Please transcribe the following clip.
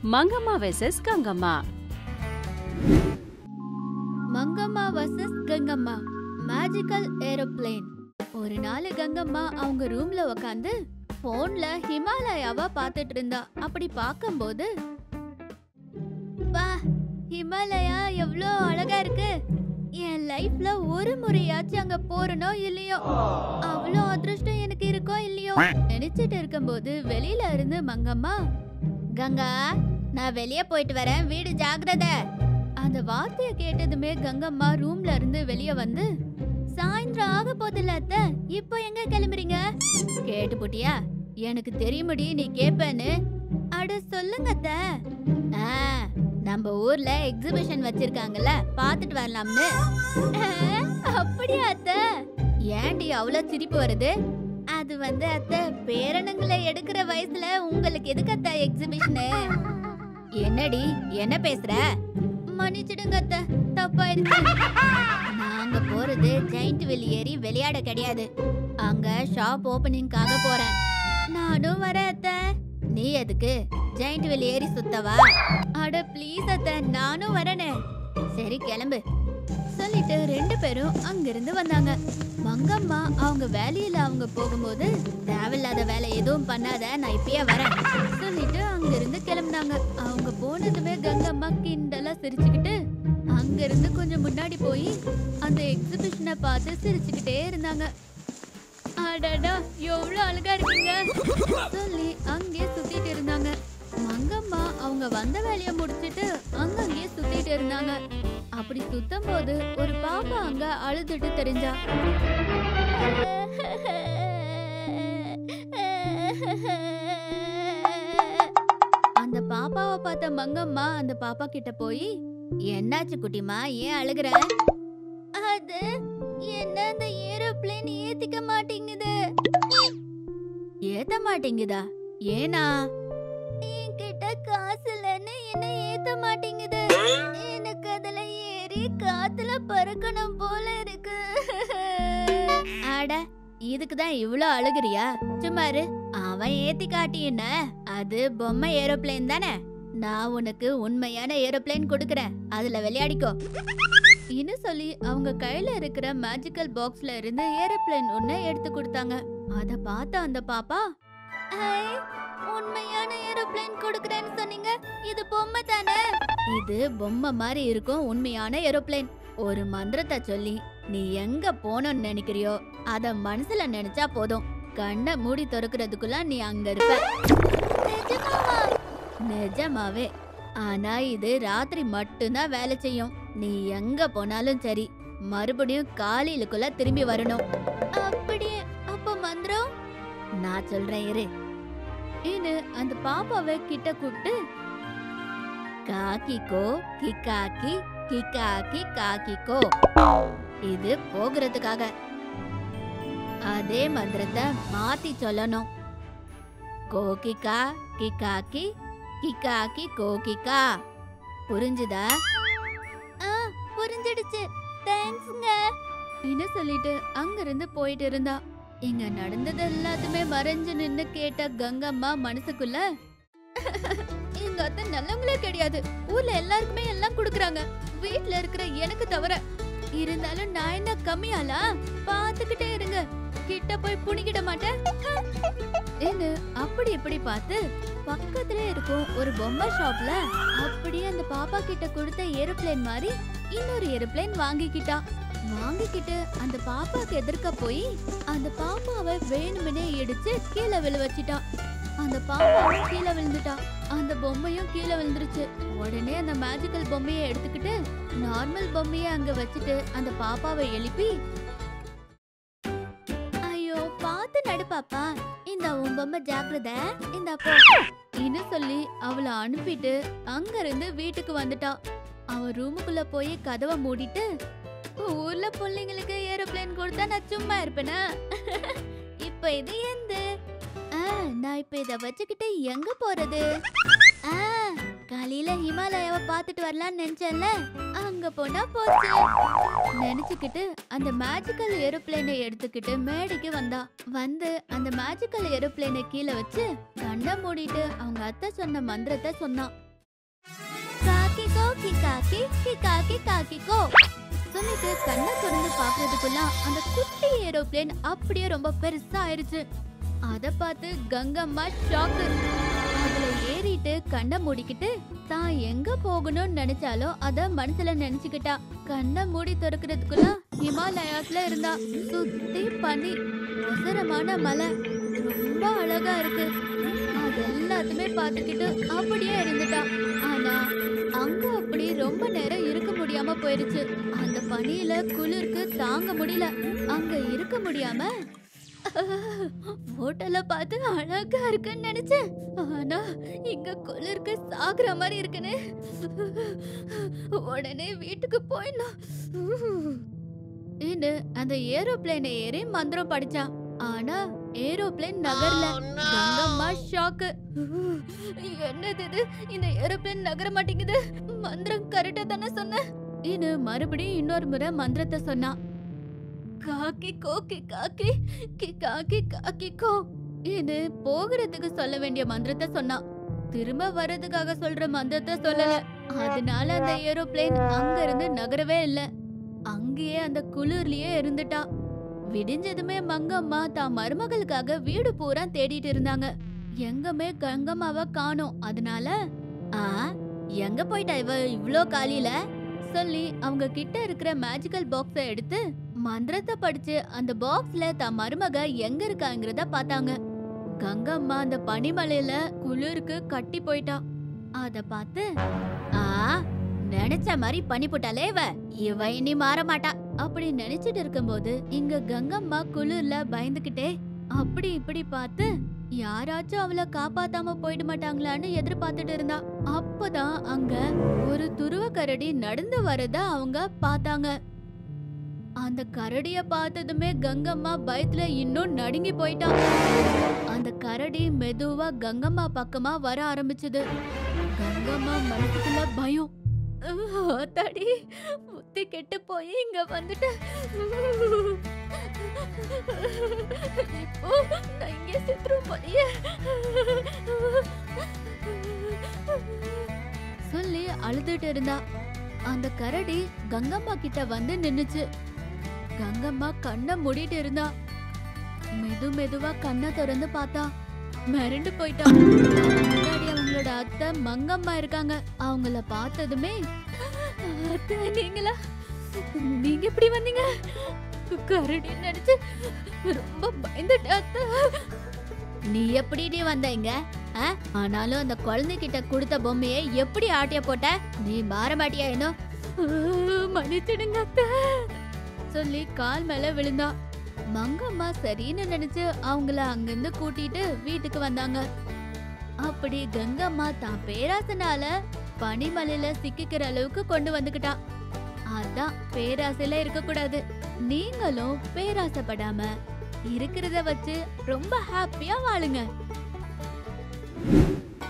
Mangamma versus Gangamma Mangamma versus Gangamma magical aeroplane ஒரு நாள் கங்கம்மா அவங்க ரூம்ல உக்காந்து போன்ல ஹிமாலயாவா பார்த்துட்டு இருந்தா அப்படி பார்க்கும்போது வா ஹிமாலயா எவ்வளோ அழகா இருக்கு என் லைஃப்ல ஒரு முறையாச்சும் அங்க போறனோ இல்லையோ அவ்வளோ அதிர்ஷ்டம் எனக்கு இருக்கோ இல்லையோ நினைச்சிட்டு இருக்கும்போது வெளியில இருந்து மங்கம்மா கங்கா நான் வெளியே போயிட்டு வரேன் வீடு ஜாக்கிரதை அந்த வார்த்தைய கேட்டதுமே கங்கம்மா ரூம்ல இருந்து வெளிய வந்து சாயந்தரம் ஆக போதில்ல அத்தை இப்போ எங்க கிளம்புறீங்க கேட்டு போட்டியா எனக்கு தெரியுமடி நீ கேப்பேன்னு அட சொல்லுங்க அத்தை ஆ, நம்ம ஊர்ல எக்ஸிபிஷன் வச்சிருக்காங்கல்ல பாத்துட்டு வரலாம்னு ஆ, அப்படியா அத்தை ஏன்டி அவ்வளவு சிரிப்பு வருது அது வந்து அத்தை பேரனுங்களை எடுக்கிற வயசுல உங்களுக்கு எதுக்கு அத்தை எக்ஸிபிஷனு என்னடி என்ன பேசுற மன்னிச்சிடுங்க அத்தை தப்பாயிருச்சு நாங்க போறது ஜெயிண்ட் வெளி ஏறி விளையாட கிடையாது அங்க ஷாப் ஓபனிங்காக போறேன் நானும் வரேன் அத்தை நீ எதுக்கு ஜெயிண்ட் வெளி ஏறி சுத்தவா அட ப்ளீஸ் அத்தை நானும் வரேனே சரி கிளம்பு சொல்லிட்டு ரெண்டு பேரும் அங்கிருந்து வந்தாங்க மங்கம்மா அவங்க வேலையில அவங்க போகும்போது தேவையில்லாத வேலை எதுவும் பண்ணாத நான் இப்பயே வரேன் சொல்லிட்டு அங்கிருந்து கிளம்புனாங்க அவங்க போனதுமே கங்கம்மா கிண்டலா சிரிச்சுக்கிட்டு அங்கிருந்து கொஞ்சம் முன்னாடி போய் அந்த எக்ஸிபிஷனை பார்த்து சிரிச்சுக்கிட்டே இருந்தாங்க அடடா எவ்வளவு அழகா இருக்கீங்க சொல்லி அங்கேயே சுத்திட்டு இருந்தாங்க மங்கம்மா அவங்க வந்த வேலைய முடிச்சிட்டு அங்கங்கேயே சுத்திட்டு இருந்தாங்க அப்படி சுத்தும் போது ஒரு பாப்பா அங்க அழுதுட்டு தெரிஞ்சா அந்த பாப்பாவை பார்த்த மங்கம்மா அந்த பாப்பா கிட்ட போய் என்னாச்சு குட்டிமா ஏன் அழுகுற அது என்ன அந்த ஏரோப்ளேன் ஏத்திக்க மாட்டேங்குது ஏத்த மாட்டேங்குதா ஏனா என்கிட்ட காசு இல்லைன்னு என்ன ஏத்த மாட்டேங்குது எனக்கு அதுல ஏறி காத்துல பறக்கணும் போல இருக்கு அட இதுக்கு தான் இவ்ளோ அழுகுறியா சும்மா இரு அவன் ஏத்தி காட்டின அது பொம்மை ஏரோப்ளேன் தானே நான் உனக்கு உண்மையான ஏரோப்ளேன் கொடுக்கறேன் அதுல விளையாடிக்கோ இன்னும் சொல்லி அவங்க கையில இருக்கிற மேஜிக்கல் பாக்ஸ்ல இருந்து ஏரோப்ளேன் ஒண்ணு எடுத்து கொடுத்தாங்க அத பார்த்த அந்த பாப்பா "ஐ, உண்மையான ஏரோப்ளேன் கொடுக்கறேன்னு சொன்னீங்க இது பொம்மை தானே இது பொம்மை மாதிரி இருக்கும் உண்மையான ஏரோப்ளேன் ஒரு மந்திரத்தை சொல்லி நீ எங்க போகணும்னு நினைக்கிறியோ அத மனசுல நினைச்சா போதும் கண்ணை மூடி திறக்கிறதுக்குள்ள நீ அங்க இருப்ப நிஜமாவே ஆனா இது ராத்திரி மட்டும்தான் வேலை செய்யும் நீ எங்க போனாலும் சரி மறுபடியும் காலையிலுக்குள்ள திரும்பி வரணும் அப்படியே அப்ப மந்திரம் நான் சொல்றேன் இரு இன்னு அந்த பாப்பாவை கிட்ட கூப்பிட்டு காக்கிக்கோ கிக்காக்கி கிக்காக்கி காக்கிக்கோ இது போகிறதுக்காக அதே மந்திரத்தை மாத்தி சொல்லணும் கோகிகா கிக்காக்கி கிக்காக்கி கோகிகா புரிஞ்சுதா ஆ புரிஞ்சிடுச்சு தேங்க்ஸ்ங்க என்ன சொல்லிட்டு அங்கிருந்து போயிட்டு இருந்தா இங்க நடந்தது எல்லாத்துமே மறைஞ்சு நின்னு கேட்ட கங்கம்மா மனசுக்குள்ள எங்க அத்தை நல்லவங்களே கிடையாது ஊர்ல எல்லாருக்குமே எல்லாம் குடுக்குறாங்க வீட்ல இருக்கிற எனக்கு தவிர இருந்தாலும் நான் என்ன கம்மியாலா பாத்துக்கிட்டே இருங்க கிட்ட போய் புணிக்கிட மாட்டேன் என்ன அப்படி இப்படி பார்த்து பக்கத்துல இருக்கும் ஒரு பொம்மை ஷாப்ல அப்படியே அந்த பாப்பா கிட்ட கொடுத்த ஏரோப்ளேன் மாதிரி இன்னொரு ஏரோப்ளேன் வாங்கிக்கிட்டா வாங்கிக்கிட்டு அந்த பாப்பாக்கு எதிர்க்க போய் அந்த பாப்பாவை வேணுமெனே இடிச்சு கீழே விழ வச்சிட்டா அந்த பாப்பாவும் கீழே விழுந்துட்டா அந்த பொம்மையும் கீழே விழுந்துருச்சு உடனே அந்த மேஜிக்கல் பொம்மையை எடுத்துக்கிட்டு நார்மல் பொம்மையை அங்க வச்சுட்டு அந்த பாப்பாவை எழுப்பி ஐயோ பார்த்து நடு பாப்பா இந்த உன் பொம்மை ஜாக்கிரதை இந்த அப்போ இன்னும் சொல்லி அவளை அனுப்பிட்டு அங்க இருந்து வீட்டுக்கு வந்துட்டா அவ ரூமுக்குள்ள போய் கதவை மூடிட்டு ஊர்ல பிள்ளைங்களுக்கு ஏரோப்ளேன் கொடுத்தா நான் சும்மா இருப்பேனா இப்ப இது எந்த ஆ, நான் இப்ப இத வச்சுக்கிட்டு எங்க போறது ஆ, காலையில ஹிமாலயாவை பார்த்துட்டு வரலாம்னு நினைச்சேன்ல அங்க போனா போச்சு நினைச்சுக்கிட்டு அந்த மேஜிக்கல் ஏரோப்ளேனை எடுத்துக்கிட்டு மேடைக்கு வந்தா வந்து அந்த மேஜிக்கல் ஏரோப்ளேனை கீழே வச்சு கண்ணை மூடிட்டு அவங்க அத்தை சொன்ன மந்திரத்தை சொன்னான் காக்கிக்கோ கிக்காக்கி கிக்காக்கி காக்கிக்கோ சொல்லிட்டு கண்ணை திறந்து பாக்குறதுக்குள்ள அந்த குட்டி ஏரோப்ளேன் அப்படியே ரொம்ப பெருசா ஆயிருச்சு அத பார்த்து கங்கம்மா ஷாக்கு அதுல ஏறிட்டு கண்ணை மூடிக்கிட்டு தான் எங்க போகணும்னு நினைச்சாலோ அத மனசுல நினைச்சுக்கிட்டா கண்ணை மூடி திறக்கிறதுக்குள்ள ஹிமாலயாஸ்ல இருந்தா சுத்தி பனி அவசரமான மலை ரொம்ப அழகா இருக்கு அது எல்லாத்தையுமே பார்த்துக்கிட்டு அப்படியே இருந்துட்டா ஆனா அங்க அப்படி ரொம்ப நேரம் இருக்க முடியாம போயிருச்சு அந்த பனியில குளிருக்கு தாங்க முடியல அங்க இருக்க முடியாம போட்டோல பார்த்து அழகா இருக்குன்னு நினைச்சேன் ஆனா இங்க குளிருக்கு சாகுற மாதிரி இருக்குன்னு உடனே வீட்டுக்கு போயிடணும் இன்னு அந்த ஏரோப்ளேனை ஏறி மந்திரம் படிச்சான் ஆனா ஏரோப்ளேன் நகர்ல கங்கம்மா ஷாக்கு என்னது இது இந்த ஏரோப்ளேன் நகர மாட்டேங்குது மந்திரம் கரெக்டா தானே சொன்ன இன்னு மறுபடியும் இன்னொரு முறை மந்திரத்தை சொன்னான் காக்கி கோக்கி காக்கி கி காக்கி காக்கி கோ இது போகிறதுக்கு சொல்ல வேண்டிய மந்திரத்தை சொன்னான் திரும்ப வர்றதுக்காக சொல்ற மந்திரத்தை சொல்லல அதனால அந்த ஏரோப்ளேன் அங்க இருந்து நகரவே இல்ல அங்கேயே அந்த குளிர்லயே இருந்துட்டா விடிஞ்சதுமே மங்கம்மா தான் மருமகளுக்காக வீடு பூரா தேடிட்டு இருந்தாங்க எங்கமே கங்கம்மாவை காணோம் அதனால ஆ எங்க போயிட்டா இவ இவ்ளோ காலையில சொல்லி அவங்க கிட்ட இருக்கிற மேஜிக்கல் பாக்ஸ எடுத்து மந்திரத்தை படிச்சு அந்த பாக்ஸ்ல தன் மருமக எங்க இருக்காங்கிறத பார்த்தாங்க கங்கம்மா அந்த பனிமலையில குளிருக்கு கட்டி போயிட்டா அத பார்த்து ஆ நினைச்ச மாதிரி பண்ணி போட்டாலே இவ இவ இனி மாற மாட்டா அப்படி நினைச்சிட்டு இருக்கும்போது இங்க கங்கம்மா குளிர்ல பயந்துகிட்டே அப்படி இப்படி பார்த்து யாராச்சும் அவளை காப்பாத்தாம போயிட மாட்டாங்களான்னு எதிர்பார்த்துட்டு இருந்தா அப்பதான் அங்க ஒரு துருவ கரடி நடந்து வரத அவங்க பார்த்தாங்க அந்த கரடிய பார்த்ததுமே கங்கம்மா பயத்துல இன்னும் நடுங்கி போயிட்டான் அந்த கரடி மெதுவா கங்கம்மா பக்கமா வர ஆரம்பிச்சது கங்கம்மா மனசுக்குள்ள பயம் தடி புத்தி கெட்டு போய் இங்க வந்துட்டு இப்போ நான் இங்கே செத்துரும் போலியே சொல்லி அழுதுட்டு இருந்தா அந்த கரடி கங்கம்மா கிட்ட வந்து நின்னுச்சு கங்கம்மா கண்ணை மூடிட்டு இருந்தா மெது மெதுவா கண்ணை திறந்து பார்த்தா மிரண்டு போயிட்டா முன்னாடி அவங்களோட அத்தை மங்கம்மா இருக்காங்க அவங்கள பார்த்ததுமே அத்தை நீங்களா நீங்க எப்படி வந்தீங்க கரடி நினைச்சு ரொம்ப பயந்துட்டேன் அத்தை நீ எப்படி நீ வந்தீங்க ஆ? ஆனாலும் அந்த குழந்தைகிட்ட கொடுத்த பொம்மையை எப்படி ஆட்டிய போட்ட நீ மாற மாட்டியா இன்னும் மன்னிச்சிடுங்க அத்தை சொல்லி கால் மேல விழுந்தா மங்கம்மா சரின்னு நினைச்சு அவங்கள அங்கிருந்து கூட்டிட்டு வீட்டுக்கு வந்தாங்க அப்படி கங்கம்மா தான் பேராசனால பனிமலையில சிக்கிக்கிற அளவுக்கு கொண்டு வந்துக்கிட்டா அதான் பேராசையில இருக்க கூடாது நீங்களும் பேராசைப்படாம இருக்கிறத வச்சு ரொம்ப ஹாப்பியா வாழுங்க